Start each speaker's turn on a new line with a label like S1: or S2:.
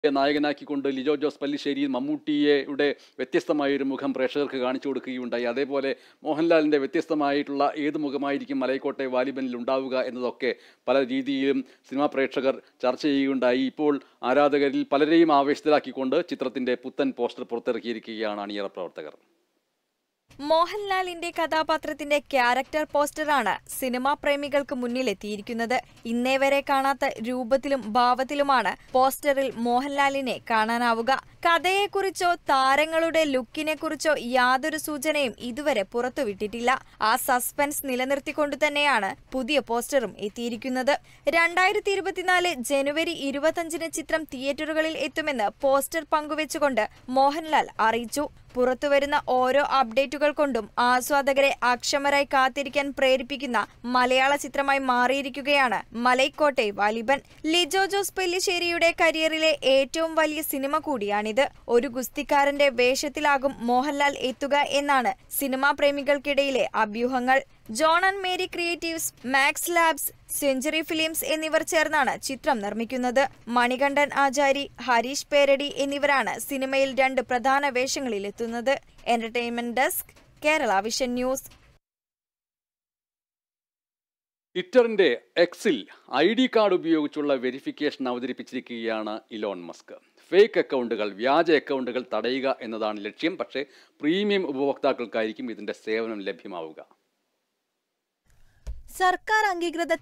S1: നായകനാക്കിക്കൊണ്ട് ലിജോ ജോസ് പല്ലിശ്ശേരി മമ്മൂട്ടിയുടെ വ്യത്യസ്തമായൊരു മുഖം പ്രേക്ഷകർക്ക് കാണിച്ചു കൊടുക്കുകയുണ്ടായി അതേപോലെ മോഹൻലാലിൻ്റെ വ്യത്യസ്തമായിട്ടുള്ള ഏത് മുഖമായിരിക്കും മലൈക്കോട്ടെ വാലിബനിൽ ഉണ്ടാവുക എന്നതൊക്കെ പല രീതിയിലും സിനിമാ പ്രേക്ഷകർ ചർച്ച ചെയ്യുകയുണ്ടായി ഇപ്പോൾ ആരാധകരിൽ പലരെയും ആവേശത്തിലാക്കിക്കൊണ്ട് ചിത്രത്തിൻ്റെ പുത്തൻ പോസ്റ്റർ പുറത്തിറക്കിയിരിക്കുകയാണ് അണിയറ പ്രവർത്തകർ
S2: മോഹൻലാലിന്റെ കഥാപാത്രത്തിന്റെ ക്യാരക്ടർ പോസ്റ്ററാണ് സിനിമാ പ്രേമികൾക്ക് മുന്നിലെത്തിയിരിക്കുന്നത് ഇന്നേ വരെ കാണാത്ത രൂപത്തിലും ഭാവത്തിലുമാണ് പോസ്റ്ററിൽ മോഹൻലാലിനെ കാണാനാവുക കഥയെക്കുറിച്ചോ താരങ്ങളുടെ ലുക്കിനെ കുറിച്ചോ യാതൊരു സൂചനയും ഇതുവരെ പുറത്തുവിട്ടിട്ടില്ല ആ സസ്പെൻസ് നിലനിർത്തിക്കൊണ്ടു തന്നെയാണ് പുതിയ പോസ്റ്ററും എത്തിയിരിക്കുന്നത് രണ്ടായിരത്തി ഇരുപത്തിനാല് ജനുവരി ഇരുപത്തഞ്ചിന് ചിത്രം തിയേറ്ററുകളിൽ എത്തുമെന്ന് പോസ്റ്റർ പങ്കുവെച്ചുകൊണ്ട് മോഹൻലാൽ അറിയിച്ചു പുറത്തുവരുന്ന ഓരോ അപ്ഡേറ്റുകൾ കൊണ്ടും ആസ്വാദകരെ അക്ഷമരായി കാത്തിരിക്കാൻ പ്രേരിപ്പിക്കുന്ന മലയാള ചിത്രമായി മാറിയിരിക്കുകയാണ് മലൈക്കോട്ടെ വാലിബൻ ലിജോ ജോസ് പെല്ലിശ്ശേരിയുടെ കരിയറിലെ ഏറ്റവും വലിയ സിനിമ കൂടിയാണിത് ഒരു ഗുസ്തിക്കാരന്റെ വേഷത്തിലാകും മോഹൻലാൽ എത്തുക എന്നാണ് സിനിമാ പ്രേമികൾക്കിടയിലെ അഭ്യൂഹങ്ങൾ John and Mary creatives max labs century films എന്നിവർ ചേർന്നാണ് ചിത്രം നിർമ്മിക്കുന്നത് മണികണ്ഠൻ ആചാരി ഹരീഷ് പേരടി എന്നിവരാണ് സിനിമയിൽ രണ്ട് പ്രധാന വേഷങ്ങളിലെത്തുന്നത് entertainment desk Kerala vision news
S1: ട്വിറ്ററിന്റെ എക്സിൽ ഐ ഡി കാർഡ് ഉപയോഗിച്ചുള്ള വെരിഫിക്കേഷൻ അവതരിപ്പിച്ചിരിക്കുകയാണ് ഇലോൺ മസ്ക് ഫേക്ക് അക്കൗണ്ടുകൾ വ്യാജ അക്കൗണ്ടുകൾ തടയുക എന്നതാണ് ലക്ഷ്യം പക്ഷേ പ്രീമിയം ഉപഭോക്താക്കൾക്കായിരിക്കും ഇതിന്റെ സേവനം ലഭ്യമാവുക
S3: സർക്കാർ അംഗീകൃത